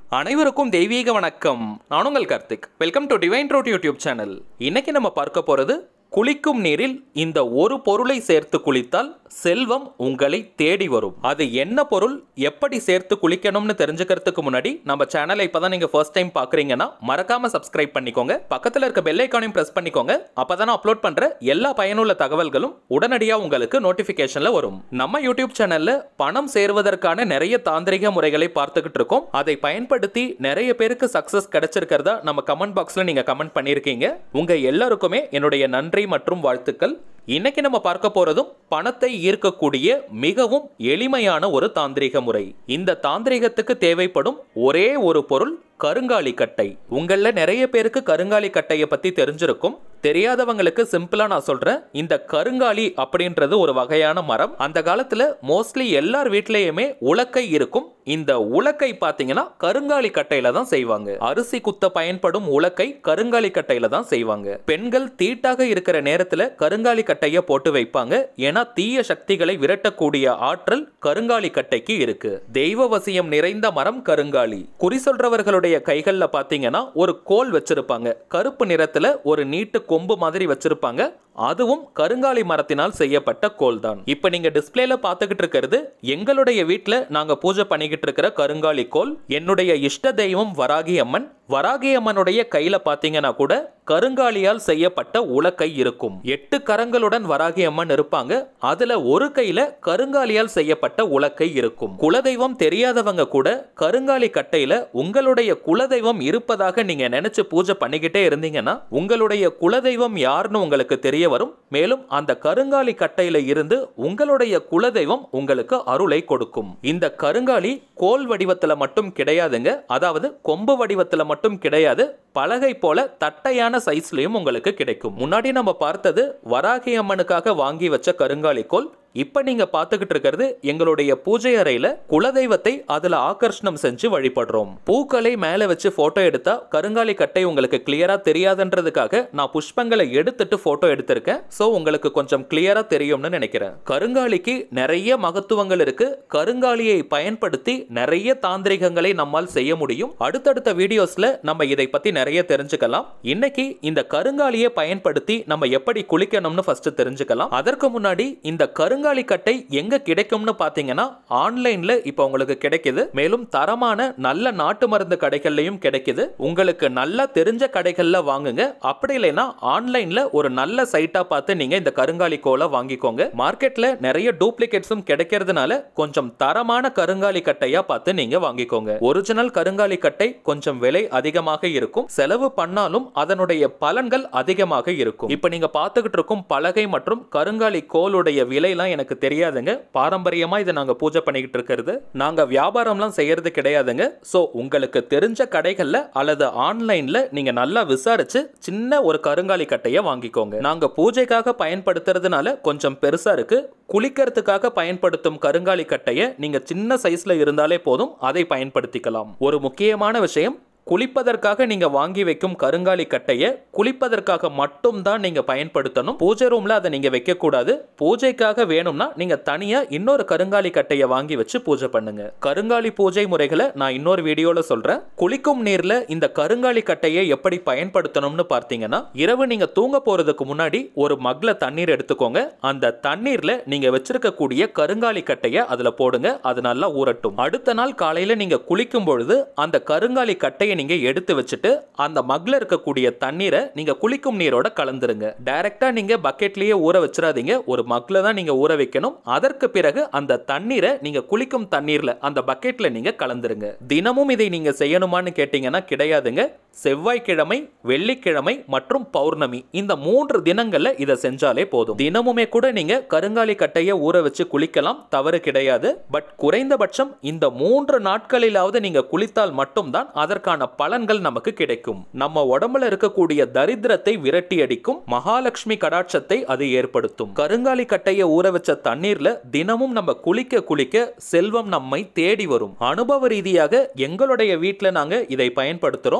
அனைவருக்கும் தெய்வீக வணக்கம் நான் உங்கள் Karthik welcome to divine road YouTube channel இன்னைக்கு நம்ம பார்க்க போறது குளிக்கும் நீரில் இந்த ஒரு பொருளை சேர்த்து குளித்தால் செல்வம் உங்களை தேடி வரும் அது என்ன பொருள் எப்படி சேர்த்து குளிக்கணும்னு தெரிஞ்சுக்கிறதுக்கு முன்னாடி நம்ம சேனலை இப்பதான் நீங்க ஃபர்ஸ்ட் டைம் பாக்குறீங்கன்னா மறக்காம சப்ஸ்கிரைப் பண்ணிக்கோங்க பக்கத்துல இருக்க பெல் ஐக்கானையும் பிரஸ் பண்ணிக்கோங்க அப்பதான் அப்லோட் பண்ற எல்லா பயனுள்ள தகவல்களும் உடனடியா உங்களுக்கு நோட்டிபிகேஷன்ல வரும் நம்ம யூடியூப் சேனல்ல பணம் சேருவதற்கான நிறைய தாந்திரிக முறைகளை பார்த்துக்கிட்டு இருக்கோம் அதை பயன்படுத்தி நிறைய பேருக்கு சக்சஸ் கிடைச்சிருக்கிறதா நம்ம கமெண்ட் பாக்ஸ்ல நீங்க கமெண்ட் பண்ணியிருக்கீங்க உங்க எல்லாருக்குமே என்னுடைய நன்றி மற்றும் வாழ்த்துக்கள் இன்னைக்கு நம்ம பார்க்க போறதும் பணத்தை ஈர்க்கக்கூடிய மிகவும் எளிமையான ஒரு தாந்திரிக முறை இந்த தாந்திரிகத்துக்கு தேவைப்படும் ஒரே ஒரு பொருள் கருங்காலி கட்டை உங்கள நிறைய பேருக்கு கருங்காலி கட்டையை பத்தி தெரிஞ்சிருக்கும் தெரியாதவங்களுக்கு சிம்பிளா நான் சொல்றேன் இந்த கருங்காலி அப்படின்றது ஒரு வகையான மரம் அந்த காலத்துல மோஸ்ட்லி எல்லார் வீட்லயுமே உலக்கை இருக்கும் இந்த உலக்கை பாத்தீங்கன்னா கருங்காலி கட்டையில தான் செய்வாங்க அரிசி குத்த பயன்படும் உலக்கை கருங்காலி கட்டையில தான் செய்வாங்க பெண்கள் தீட்டாக இருக்கிற நேரத்துல கருங்காலி கட்டைய போட்டு வைப்பாங்க ஏன்னா தீய சக்திகளை விரட்டக்கூடிய ஆற்றல் கருங்காலி கட்டைக்கு இருக்கு தெய்வ வசியம் நிறைந்த மரம் கருங்காலி குறி சொல்றவர்களுடைய கைகள்ல பாத்தீங்கன்னா ஒரு கோல் வச்சிருப்பாங்க கருப்பு நிறத்துல ஒரு நீட்டு கொம்பு மாதிரி வச்சிருப்பாங்க அதுவும் கருங்காலி மரத்தினால் செய்யப்பட்ட கோல் தான் இப்ப நீங்க டிஸ்பிளேல பாத்துக்கிட்டு இருக்கிறது எங்களுடைய வீட்ல நாங்க பூஜை பண்ணிக்கிட்டு இருக்கிற கருங்காலி கோல் என்னுடைய இஷ்ட தெய்வம் வராகி அம்மன் வராகி அம்மனுடைய கையில பாத்தீங்கன்னா கூட கருங்காலியால் செய்யப்பட்ட உலக்கை இருக்கும் எட்டு கரங்களுடன் வராகி அம்மன் இருப்பாங்க அதுல ஒரு கையில கருங்காலியால் செய்யப்பட்ட உலக்கை இருக்கும் குலதெய்வம் தெரியாதவங்க கூட கருங்காலி கட்டையில உங்களுடைய குலதெய்வம் இருப்பதாக நீங்க நினைச்சு பூஜை பண்ணிக்கிட்டே இருந்தீங்கன்னா உங்களுடைய குலதெய்வம் யாருன்னு உங்களுக்கு தெரிய வரும் மேலும் அந்த கருங்காலி கட்டையில இருந்து உங்களுடைய குலதெய்வம் உங்களுக்கு அருளை கொடுக்கும் இந்த கருங்காலி கோல் வடிவத்துல மட்டும் கிடையாதுங்க அதாவது கொம்பு வடிவத்துல மட்டும் கிடையாது பலகை போல தட்டையான சைஸ்லயும் உங்களுக்கு கிடைக்கும் முன்னாடி நம்ம பார்த்தது வராகி அம்மனுக்காக வாங்கி வச்ச கருங்காலி கோல் இப்ப நீங்க பாத்துக்கிட்டு இருக்கிறது எங்களுடைய பூஜை அறையில குலதெய்வத்தை அதுல ஆகர்ஷணம் செஞ்சு வழிபடுறோம் பூக்களை மேல வச்சு போட்டோ எடுத்தா கருங்காலி கட்டை உங்களுக்கு கிளியரா தெரியாதுன்றதுக்காக நான் புஷ்பங்களை எடுத்துட்டு போட்டோ எடுத்திருக்கேன் சோ உங்களுக்கு கொஞ்சம் கிளியரா தெரியும்னு நினைக்கிறேன் கருங்காலிக்கு நிறைய மகத்துவங்கள் இருக்கு கருங்காலியை பயன்படுத்தி நிறைய தாந்திரிகங்களை நம்மால் செய்ய முடியும் அடுத்தடுத்த வீடியோஸ்ல நம்ம இதை பத்தி நிறைய தெரிஞ்சுக்கலாம் இன்னைக்கு இந்த கருங்காலியை பயன்படுத்தி நம்ம எப்படி குளிக்கணும்னு ஃபர்ஸ்ட் தெரிஞ்சுக்கலாம் அதற்கு முன்னாடி இந்த கருங்காலி கட்டை எங்க கிடைக்கும்னு பாத்தீங்கன்னா ஆன்லைன்ல இப்போ உங்களுக்கு கிடைக்குது மேலும் தரமான நல்ல நாட்டு மருந்து கடைகள்லயும் கிடைக்குது உங்களுக்கு நல்லா தெரிஞ்ச கடைகள்ல வாங்குங்க அப்படி இல்லைன்னா ஆன்லைன்ல ஒரு நல்ல சைட்டா பார்த்து நீங்க இந்த கருங்காலி கோலை வாங்கிக்கோங்க மார்க்கெட்ல நிறைய டூப்ளிகேட்ஸும் கிடைக்கிறதுனால கொஞ்சம் தரமான கருங்காலி கட்டையா பார்த்து நீங்க வாங்கிக்கோங்க ஒரிஜினல் கருங்காலி கட்டை கொஞ்சம் விலை அதிகமாக இருக்கும் செலவு பண்ணாலும் அதனுடைய பலன்கள் அதிகமாக இருக்கும் இப்ப நீங்க பார்த்துக்கிட்டு இருக்கும் பலகை மற்றும் கருங்காலி கோலுடைய விலைலாம் எனக்கு தெரியாதுங்க பாரம்பரியமா இதை நாங்க பூஜை பண்ணிக்கிட்டு இருக்கிறது நாங்க வியாபாரம்லாம் செய்யறது கிடையாதுங்க சோ உங்களுக்கு தெரிஞ்ச கடைகள்ல அல்லது ஆன்லைன்ல நீங்க நல்லா விசாரிச்சு சின்ன ஒரு கருங்காலி கட்டையை வாங்கிக்கோங்க நாங்க பூஜைக்காக பயன்படுத்துறதுனால கொஞ்சம் பெருசா இருக்கு குளிக்கிறதுக்காக பயன்படுத்தும் கருங்காலி கட்டையை நீங்க சின்ன சைஸ்ல இருந்தாலே போதும் அதை பயன்படுத்திக்கலாம் ஒரு முக்கியமான விஷயம் குளிப்பதற்காக நீங்க வாங்கி வைக்கும் கருங்காலி கட்டையை குளிப்பதற்காக மட்டும் தான் நீங்க பயன்படுத்தணும் பூஜை ரூம்ல அதை நீங்க வைக்க கூடாது பூஜைக்காக வேணும்னா நீங்க தனியா இன்னொரு கருங்காலி கட்டையை வாங்கி வச்சு பூஜை பண்ணுங்க கருங்காலி பூஜை முறைகளை நான் இன்னொரு வீடியோல சொல்றேன் குளிக்கும் நீர்ல இந்த கருங்காலி கட்டையை எப்படி பயன்படுத்தணும்னு பார்த்தீங்கன்னா இரவு நீங்க தூங்க போறதுக்கு முன்னாடி ஒரு மக்ல தண்ணீர் எடுத்துக்கோங்க அந்த தண்ணீர்ல நீங்க வச்சிருக்கக்கூடிய கருங்காலி கட்டையை அதுல போடுங்க அது நல்லா ஊறட்டும் அடுத்த நாள் காலையில நீங்க குளிக்கும் பொழுது அந்த கருங்காலி கட்டையை நீங்க எடுத்து வச்சுட்டு அந்த மக்ல இருக்கக்கூடிய தண்ணீரை நீங்க குளிக்கும் நீரோட கலந்துருங்க டைரக்டா நீங்க பக்கெட்லயே ஊற வச்சிடாதீங்க ஒரு மக்ல தான் நீங்க ஊற வைக்கணும் அதற்கு பிறகு அந்த தண்ணீரை நீங்க குளிக்கும் தண்ணீர்ல அந்த பக்கெட்ல நீங்க கலந்துருங்க தினமும் இதை நீங்க செய்யணுமான்னு கேட்டீங்கன்னா கிடையாதுங்க செவ்வாய்க்கிழமை வெள்ளிக்கிழமை மற்றும் பௌர்ணமி இந்த மூன்று தினங்கள்ல இதை செஞ்சாலே போதும் தினமுமே கூட நீங்க கருங்காலி கட்டையை ஊற வச்சு குளிக்கலாம் தவறு கிடையாது பட் குறைந்தபட்சம் இந்த மூன்று நாட்களிலாவது நீங்க குளித்தால் மட்டும்தான் அதற்கான பலன்கள் நமக்கு கிடைக்கும் நம்ம உடம்புல இருக்கக்கூடிய தரித்திரத்தை விரட்டி அடிக்கும் மகாலட்சுமி கடாட்சத்தை அது ஏற்படுத்தும் கருங்காலி கட்டைய ஊற வச்ச தண்ணீர்ல தினமும் நம்ம குளிக்க குளிக்க செல்வம் நம்மை தேடி வரும் அனுபவ ரீதியாக எங்களுடைய வீட்ல நாங்க இதை பயன்படுத்துறோம் மூன்று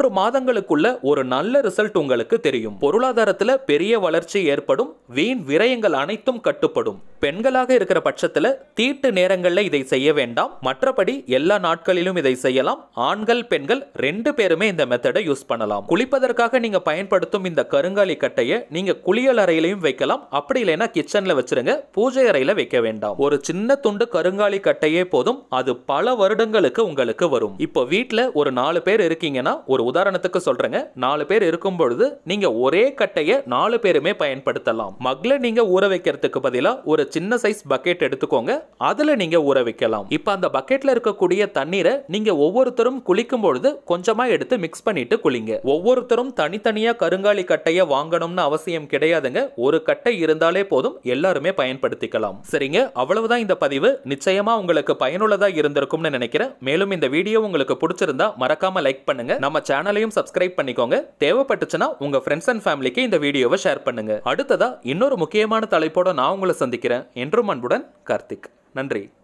மூன்று மாதங்களுக்குள்ள ஒரு நல்ல ரிசல்ட் உங்களுக்கு தெரியும் பொருளாதாரத்துல பெரிய வளர்ச்சி ஏற்படும் வீண் விரயங்கள் அனைத்தும் கட்டுப்படும் பெண்களாக இருக்கிற பட்சத்துல தீட்டு நேரங்கள்ல இதை செய்ய வேண்டாம் மற்றபடி எல்லா நாட்களிலும் இதை செய்யலாம் ஆண்கள் பெண்கள் ரெண்டு பேருமே இந்த மெத்தடை யூஸ் பண்ணலாம் குளிப்பதற்காக நீங்க பயன்படுத்தும் இந்த கருங்காலி கட்டையை நீங்க குளியல் அறையிலையும் வைக்கலாம் அப்படி இல்லைன்னா கிச்சன்ல வச்சிருங்க பூஜை அறையில வைக்க வேண்டாம் ஒரு சின்ன துண்டு கருங்காலி கட்டையே போதும் அது பல வருடங்களுக்கு உங்களுக்கு வரும் இப்போ வீட்ல ஒரு நாலு பேர் இருக்கீங்கன்னா ஒரு உதாரணத்துக்கு சொல்றேங்க நாலு பேர் இருக்கும் பொழுது நீங்க ஒரே கட்டையை நாலு பேருமே பயன்படுத்தலாம் மக்ல நீங்க ஊற வைக்கிறதுக்கு பதிலா ஒரு சின்ன சைஸ் பக்கெட் எடுத்துக்கோங்க அதுல நீங்க ஊற வைக்கலாம் இப்போ அந்த பக்கெட்ல இருக்கக்கூடிய தண்ணீரை நீங்க ஒவ்வொருத்தரும் குளிக்கும் பொழுது கொஞ்சமா எடுத்து மிக்ஸ் பண்ணிட்டு குளிங்க ஒவ்வொருத்தரும் தனித்தனியா கருங்காலி கட்டையை வாங்கணும்னு அவசியம் கிடையாதுங்க ஒரு கட்டை இருந்தாலே போதும் எல்லாருமே பயன்படுத்திக்கலாம் சரிங்க அவ்வளவுதான் இந்த பதிவு நிச்சயமா உங்களுக்கு பயனுள்ளதா இருந்திருக்கும்னு நினைக்கிறேன் மேலும் இந்த வீடியோ உங்களுக்கு பிடிச்சிருந்தா மறக்காம லைக் பண்ணுங்க நம்ம சேனலையும் சப்ஸ்கிரைப் பண்ணிக்கோங்க தேவைப்பட்டுச்சுன்னா உங்க ஃப்ரெண்ட்ஸ் அண்ட் ஃபேமிலிக்கு இந்த வீடியோவை ஷேர் பண்ணுங்க அடுத்ததா இன்னொரு முக்கியமான தலைப்போட நான் உங்களை சந்திக்கிறேன் என்றும் அன்புடன் கார்த்திக் நன்றி